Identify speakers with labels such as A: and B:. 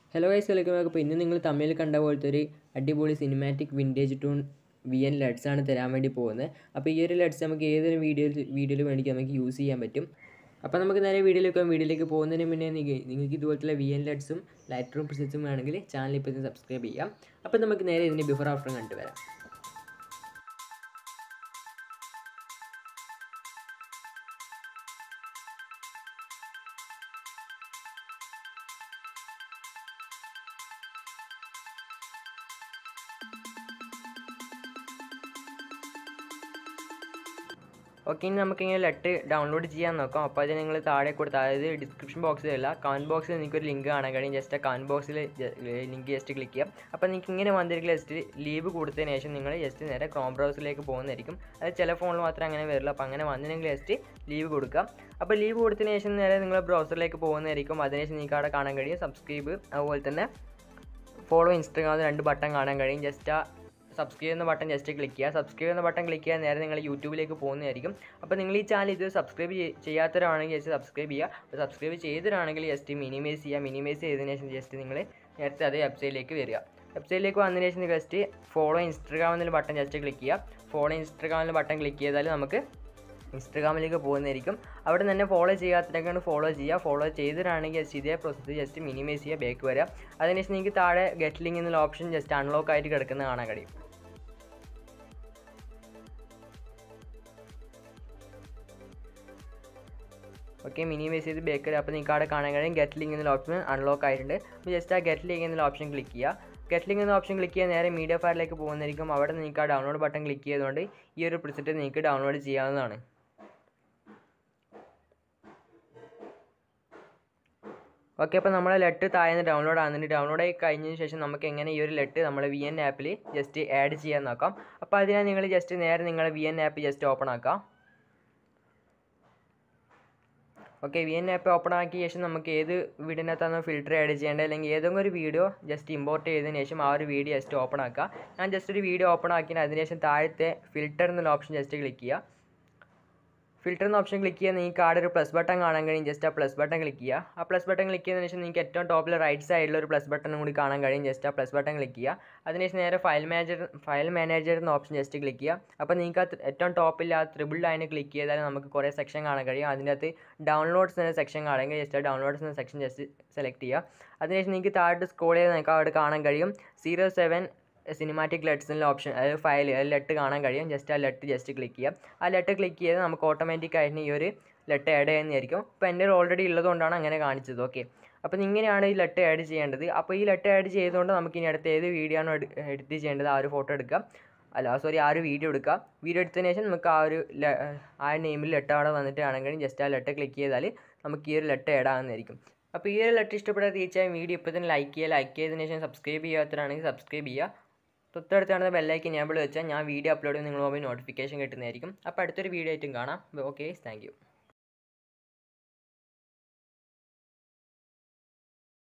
A: hello guys welcome back അപ്പോൾ ഇന്ന് നിങ്ങൾ തമിഴിൽ കണ്ട പോലത്തെ ഒരു അടിപൊളി cinematic vintage tone V N LUTs ആണ് തരാൻ വേണ്ടി പോകുന്നത് അപ്പോൾ ഈ ഒരു ലെഡ്സ് നമുക്ക് ഏതൊരു വീഡിയോയിൽ വീഡിയോയിൽ വേണ്ടിയിട്ട് നമുക്ക് യൂസ് ചെയ്യാൻ പറ്റും അപ്പോൾ നമുക്ക് നേരെ വീഡിയോയിലേക്ക് പോകാം വീഡിയോയിലേക്ക് പോകുന്നതിന് മുന്നേ നിങ്ങ- നിങ്ങൾക്ക് ഇതുപോലത്തെ വി എൻ ലെഡ്സും ലൈറ്റ് റൂം പ്രിസെറ്റ്സും വേണമെങ്കിൽ ചാനൽ ഇപ്പോൾ തന്നെ സബ്സ്ക്രൈബ് ചെയ്യാം അപ്പോൾ നമുക്ക് നേരെ ഇതിൻ്റെ ബിഫോർ ആഫ്റ്റർ കണ്ടുവരാം ഓക്കെ ഇനി നമുക്കിങ്ങനെ ലെറ്റ് ഡൗൺലോഡ് ചെയ്യാൻ നോക്കാം അപ്പോൾ അത് നിങ്ങൾ താഴെ കൊടുത്ത് അതായത് ഡിസ്ക്രിപ്ഷൻ ബോക്സിലല്ല കമൻറ്റ് ബോക്സിൽ നിങ്ങൾക്ക് ഒരു ലിങ്ക് കാണാൻ കഴിയും ജസ്റ്റ് ആ കമൻറ്റ് ബോക്സിൽ ലിങ്ക് ജസ്റ്റ് ക്ലിക്ക് ചെയ്യാം അപ്പോൾ നിങ്ങൾക്ക് ഇങ്ങനെ വന്നിരിക്കും ജസ്റ്റ് ലീവ് കൊടുത്തതിന് ശേഷം നിങ്ങൾ ജസ്റ്റ് നേരെ ക്രോം ബ്രൗസറിലേക്ക് പോകുന്നതായിരിക്കും അത് ചില ഫോണിൽ മാത്രമേ അങ്ങനെ വരില്ല അപ്പോൾ അങ്ങനെ വന്നില്ലെങ്കിൽ ജസ്റ്റ് ലീവ് കൊടുക്കാം അപ്പോൾ ലീവ് കൊടുത്തതിന് ശേഷം നേരെ നിങ്ങൾ ബ്രൗസറിലേക്ക് പോകുന്നതായിരിക്കും അതിനുശേഷം നിങ്ങൾക്ക് അവിടെ കാണാൻ കഴിയും സബ്സ്ക്രൈബ് അതുപോലെ തന്നെ ഫോളോ ഇൻസ്റ്റാഗ്രാമിൽ രണ്ട് ബട്ടൺ കാണാൻ കഴിയും ജസ്റ്റ് ആ സബ്സ്ക്രൈബ് എന്ന ബട്ടൺ ജസ്റ്റ് ക്ലിക്ക് ചെയ്യുക സബ്സ്ക്രൈബ് എന്ന ബട്ടൺ ക്ലിക്ക് ചെയ്യാൻ നേരെ നിങ്ങൾ യൂട്യൂബിലേക്ക് പോകുന്നതായിരിക്കും അപ്പോൾ നിങ്ങൾ ഈ ചാനൽ ഇത് സബ്സ്ക്രൈബ് ചെയ്യാത്തവരാണെങ്കിൽ ജസ്റ്റ് സബ്സ്ക്രൈബ് ചെയ്യുക അപ്പോൾ സബ്സ്ക്രൈബ് ചെയ്തവരാണെങ്കിൽ ജസ്റ്റ് മിനിമൈസ് ചെയ്യുക മിനിമൈസ് ചെയ്തതിന് ശേഷം ജസ്റ്റ് നിങ്ങൾ നേരത്തെ അതേ വെബ്സൈറ്റിലേക്ക് വരിക വെബ്സൈറ്റിലേക്ക് വന്നതിന് ശേഷം ജസ്റ്റ് ഫോളോ ഇൻസ്റ്റാഗ്രാം എന്നൊരു ബട്ടൺ ജസ്റ്റ് ക്ലിക്ക് ചെയ്യുക ഫോളോ ഇൻസ്റ്റാഗ്രാമിൽ ബട്ടൺ ക്ലിക്ക് ചെയ്താൽ നമുക്ക് ഇൻസ്റ്റാഗ്രാമിലേക്ക് പോകുന്നതായിരിക്കും അവിടെ തന്നെ ഫോളോ ചെയ്യാത്തതൊക്കെയാണ് ഫോളോ ചെയ്യുക ഫോളോ ചെയ്തിട്ടാണെങ്കിൽ ജസ്റ്റ് ഇതേ പ്രോസസ്സ് ജസ്റ്റ് മിനിമൈസ് ചെയ്യുക ബാക്ക് വരിക അതിനുശേഷം നിങ്ങൾക്ക് താഴെ ഗെറ്റ് ലിങ്ക് എന്നുള്ള ഓപ്ഷൻ ജസ്റ്റ് അൺലോക്ക് ആയിട്ട് കിടക്കുന്നത് കാണാൻ കഴിയും ഓക്കെ മിനിമൈസ് ചെയ്ത് ബാക്ക് വരിക അപ്പോൾ നിങ്ങൾക്ക് അവിടെ കാണാൻ കഴിയും ഗെറ്റ് ലിങ്ക് എന്നുള്ള ഓപ്ഷൻ അൺലോക്ക് ആയിട്ടുണ്ട് അപ്പോൾ ജസ്റ്റ് ആ ഗെറ്റ് ലിങ്ക് എന്നുള്ള ഓപ്ഷൻ ക്ലിക്ക് ചെയ്യുക ഗെറ്റ് ലിങ്ക് എന്ന ഓപ്ഷൻ ക്ലിക്ക് ചെയ്യാൻ നേരെ മീഡിയ ഫയലിലേക്ക് പോകുന്നതായിരിക്കും അവിടെ നിങ്ങൾക്ക് ആ ഡൗൺലോഡ് ബട്ടൺ ക്ലിക്ക് ചെയ്തുകൊണ്ട് ഈ ഒരു പ്രിസെറ്റ് നിങ്ങൾക്ക് ഡൗൺലോഡ് ചെയ്യാവുന്നതാണ് ഓക്കെ അപ്പോൾ നമ്മളെ ലെറ്റ് താഴ്ന്ന് ഡൗൺലോഡ് ആകുന്നുണ്ട് ഡൗൺലോഡ് ആയി കഴിഞ്ഞതിന് ശേഷം നമുക്ക് എങ്ങനെ ഈ ഒരു ലെറ്റ് നമ്മൾ വി എൻ ആപ്പിൽ ജസ്റ്റ് ആഡ് ചെയ്യാൻ നോക്കാം അപ്പോൾ അതിനായി നിങ്ങൾ ജസ്റ്റ് നേരെ നിങ്ങളെ V N app just open ആക്കാം okay V N app open ആക്കിയ ശേഷം നമുക്ക് ഏത് വീഡിയോനകത്താണ് ഫിൽറ്റർ ആഡ് ചെയ്യേണ്ടത് അല്ലെങ്കിൽ ഏതെങ്കിലും ഒരു വീഡിയോ ജസ്റ്റ് ഇമ്പോർട്ട് ചെയ്തതിന് ശേഷം ആ ഒരു വീഡിയോ ജസ്റ്റ് ഓപ്പൺ ആക്കുക ഞാൻ ജസ്റ്റ് ഒരു വീഡിയോ ഓപ്പൺ ആക്കിയതിന് അതിന് ശേഷം താഴത്തെ ഫിൽറ്റർ എന്നുള്ള ഓപ്ഷൻ ജസ്റ്റ് ക്ലിക്ക് ചെയ്യുക ഫിൽറ്റർ എന്ന ഓപ്ഷൻ ക്ലിക്ക് ചെയ്യാൻ നിങ്ങൾക്ക് ആടെ ഒരു പ്ലസ് ബട്ടൺ കാണാൻ കഴിയും ജസ്റ്റ് ആ പ്ലസ് ബട്ടൺ ക്ലിക്ക് ചെയ്യുക ആ പ്ലസ് ബട്ടൺ ക്ലിക്ക് ചെയ്തതിന് ശേഷം നിങ്ങൾക്ക് ഏറ്റവും ടോപ്പിൽ റൈറ്റ് സൈഡിൽ ഒരു പ്ലസ് ബട്ടൺ കൂടി കാണാൻ കഴിയും ജസ്റ്റ് ആ പ്ലസ് ബട്ടൺ ക്ലിക്ക് ചെയ്യുക അതിനുശേഷം നേരെ ഫയൽ മാനേജർ ഫയൽ മാനേജർ എന്ന ഓപ്ഷൻ ജസ്റ്റ് ക്ലിക്ക് ചെയ്യുക അപ്പോൾ നിങ്ങൾക്ക് ആ ത്ര- ഏറ്റവും ടോപ്പിൽ ആ ത്രിബിൾ ലൈന് ക്ലിക്ക് ചെയ്താൽ നമുക്ക് കുറേ സെക്ഷൻ കാണാൻ കഴിയും അതിൻ്റെ അകത്ത് ഡൗൺലോഡ്സ് എന്ന സെക്ഷൻ കാണുമെങ്കിൽ ജസ്റ്റ് ആ ഡൗൺലോഡ്സ് എന്ന സെക്ഷൻ ജസ്റ്റ് സെലക്ട് ചെയ്യുക അതിനുശേഷം നിങ്ങൾക്ക് താഴോട്ട് സ്ക്രോൾ ചെയ്ത് നിങ്ങൾക്ക് അവിടെ കാണാൻ കഴിയും സീറോ സെവൻ സിനിമാറ്റിക് ലെറ്റ്സ് എന്നുള്ള ഓപ്ഷൻ അതായത് ഫയൽ ലെറ്റ് കാണാൻ കഴിയും ജസ്റ്റ് ആ ലെറ്റ് ജസ്റ്റ് ക്ലിക്ക് ചെയ്യാം ആ ലെറ്റ് ക്ലിക്ക് ചെയ്ത് നമുക്ക് ഓട്ടോമാറ്റിക് ആയിട്ട് ഈ ഒരു ലെറ്റ് ആഡ് ചെയ്യുന്നതായിരിക്കും അപ്പോൾ എൻ്റെ ഓൾറെഡി ഉള്ളതുകൊണ്ടാണ് അങ്ങനെ കാണിച്ചത് ഓക്കെ അപ്പോൾ ഇങ്ങനെയാണ് ഈ ലെറ്റ് ആഡ് ചെയ്യേണ്ടത് അപ്പോൾ ഈ ലെറ്റ് ആഡ് ചെയ്തുകൊണ്ട് നമുക്ക് ഇനി അടുത്ത ഏത് വീഡിയോ ആണോ എഡിറ്റ് ചെയ്യേണ്ടത് ആ ഒരു ഫോട്ടോ എടുക്കാം അല്ല സോറി ആ ഒരു വീഡിയോ എടുക്കുക വീഡിയോ എടുത്തതിന് ശേഷം നമുക്ക് ആ ഒരു ലെ- ആ നെയിമിൽ ലെറ്റ് അവിടെ വന്നിട്ട് ആണെങ്കിൽ ജസ്റ്റ് ആ ലെറ്റ് ക്ലിക്ക് ചെയ്താൽ നമുക്ക് ഈ ഒരു ലെറ്റ് ആഡ് ആകുന്നതായിരിക്കും അപ്പോൾ ഈ ഒരു ലെറ്റ് ഇഷ്ടപ്പെട്ടാൽ തീർച്ചയായും വീഡിയോ ഇപ്പോൾ തന്നെ ലൈക്ക് ചെയ്യുക ലൈക്ക് ചെയ്തതിന് ശേഷം സബ്സ്ക്രൈബ് ചെയ്യാത്തവരാണെങ്കിൽ സബ്സ്ക്രൈബ് ചെയ്യുക തൊട്ടടുത്താണ് ബെല്ലൈക്കൻ ഞാൻ വിളിച്ചാൽ ഞാൻ വീഡിയോ അപ്ലോഡ് ചെയ്യുമ്പോൾ നിങ്ങൾ മൊബൈൽ നോട്ടിഫിക്കേഷൻ കിട്ടുന്നതായിരിക്കും അപ്പോൾ അടുത്തൊരു വീഡിയോ ആയിട്ടും കാണാം ഓക്കെ താങ്ക് യു